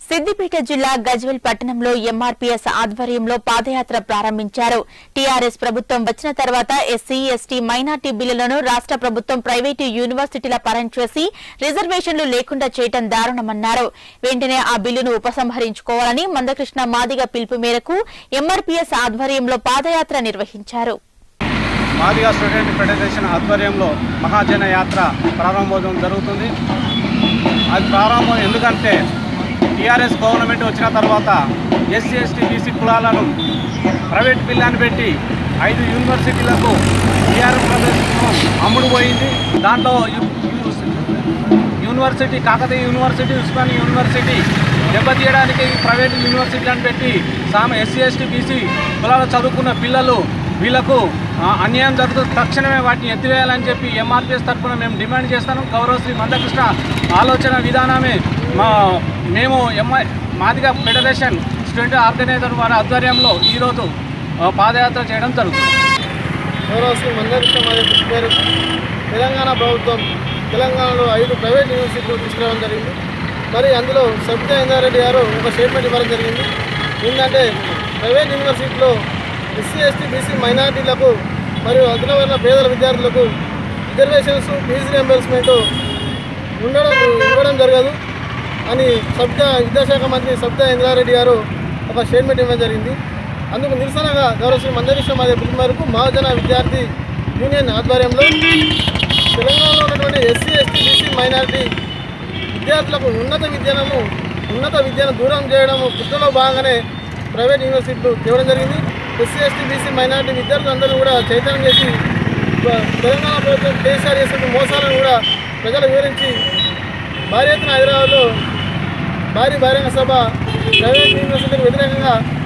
సిద్దిపేట జిల్లా గజ్వెల్ పట్టణంలో ఎంఆర్పీఎస్ ఆధ్వర్యంలో పాదయాత్ర ప్రారంభించారు టీఆర్ఎస్ ప్రభుత్వం వచ్చిన తర్వాత ఎస్సీ ఎస్టీ మైనార్టీ బిల్లులను రాష్ట్ర ప్రభుత్వం ప్రైవేటు యూనివర్సిటీల పరం చేసి రిజర్వేషన్లు లేకుండా చేయటం దారుణమన్నారు వెంటనే ఆ బిల్లును ఉపసంహరించుకోవాలని మందకృష్ణ మాదిగ పిలుపు మేరకు ఎంఆర్పీఎస్ ఆధ్వర్యంలో పాదయాత్ర నిర్వహించారు మాదిగా స్టూడెంట్ ఫెడరేషన్ ఆధ్వర్యంలో మహాజన యాత్ర ప్రారంభోత్సవం జరుగుతుంది అది ప్రారంభం ఎందుకంటే టీఆర్ఎస్ గవర్నమెంట్ వచ్చిన తర్వాత ఎస్సీ ఎస్టీ బీసీ కులాలను ప్రైవేట్ పిల్లని పెట్టి ఐదు యూనివర్సిటీలకు టీఆర్ఎస్ ప్రభుత్వం అమ్ముడు పోయింది దాంట్లో యు- university Kakatiya university Osmania university దెబ్బతీయడానికి ఈ ప్రైవేట్ యూనివర్సిటీలను పెట్టి సామ ఎస్సీ ఎస్టీ బీసీ కులాలు చదువుకున్న పిల్లలు వీళ్ళకు ఆ, అన్యాయం జరుగుతుంది తక్షణమే వాటిని ఎత్తివేయాలని చెప్పి ఎంఆర్పిఎస్ తరఫున మేము డిమాండ్ చేస్తాను గౌరవ శ్రీ మందకృష్ణ ఆలోచన విధానమే మా మేము MI Madiga federation student organiser వారి ఆధ్వర్యంలో ఈరోజు ఆ, పాదయాత్ర చేయడం జరుగుతుంది గౌరవ శ్రీ మందకృష్ణ మాది పేరు తెలంగాణ ప్రభుత్వం తెలంగాణలో ఐదు ప్రైవేట్ యూనివర్సిటీలు తీసుకురావడం జరిగింది మరి అందులో సబితా ఇందారెడ్డి గారు ఒక స్టేట్మెంట్ ఇవ్వడం జరిగింది ఏంటంటే ప్రైవేట్ యూనివర్సిటీలో ఎస్సీ ఎస్టీ బీసీ మైనారిటీలకు మరియు అగ్రవర్ణ పేదల విద్యార్థులకు రిజర్వేషన్స్ ఫీజు రియంబర్స్మెంట్ ఉండడం ఇవ్వడం జరగదు అని సబితా విద్యాశాఖ మంత్రి సబితా ఇంద్రారెడ్డి గారు ఒక స్టేట్మెంట్ ఇవ్వడం జరిగింది అందుకు నిరసనగా గౌరవ శ్రీ మందకృష్ణ మాదే పిలుపు మేరకు మహాజన విద్యార్థి యూనియన్ ఆధ్వర్యంలో తెలంగాణలో ఉన్నటువంటి ఎస్సీ ఎస్టీ బీసీ మైనారిటీ విద్యార్థులకు ఉన్నత విద్యను ఉన్నత విద్యను దూరం చేయడం కుట్రలో భాగంగానే ప్రైవేట్ యూనివర్సిటీలు తేవడం జరిగింది ఎస్సీ ఎస్టీ బీసీ మైనారిటీ విద్యార్థులందరూ కూడా చైతన్యం చేసి ప- తెలంగాణ ప్రభుత్వం కేసీఆర్ చేసిన మోసాలను కూడా ప్రజలు వివరించి భారీ ఎత్తున హైదరాబాద్లో భారీ బహిరంగ సభ ప్రైవేట్ యూనివర్సిటీలకు వ్యతిరేకంగా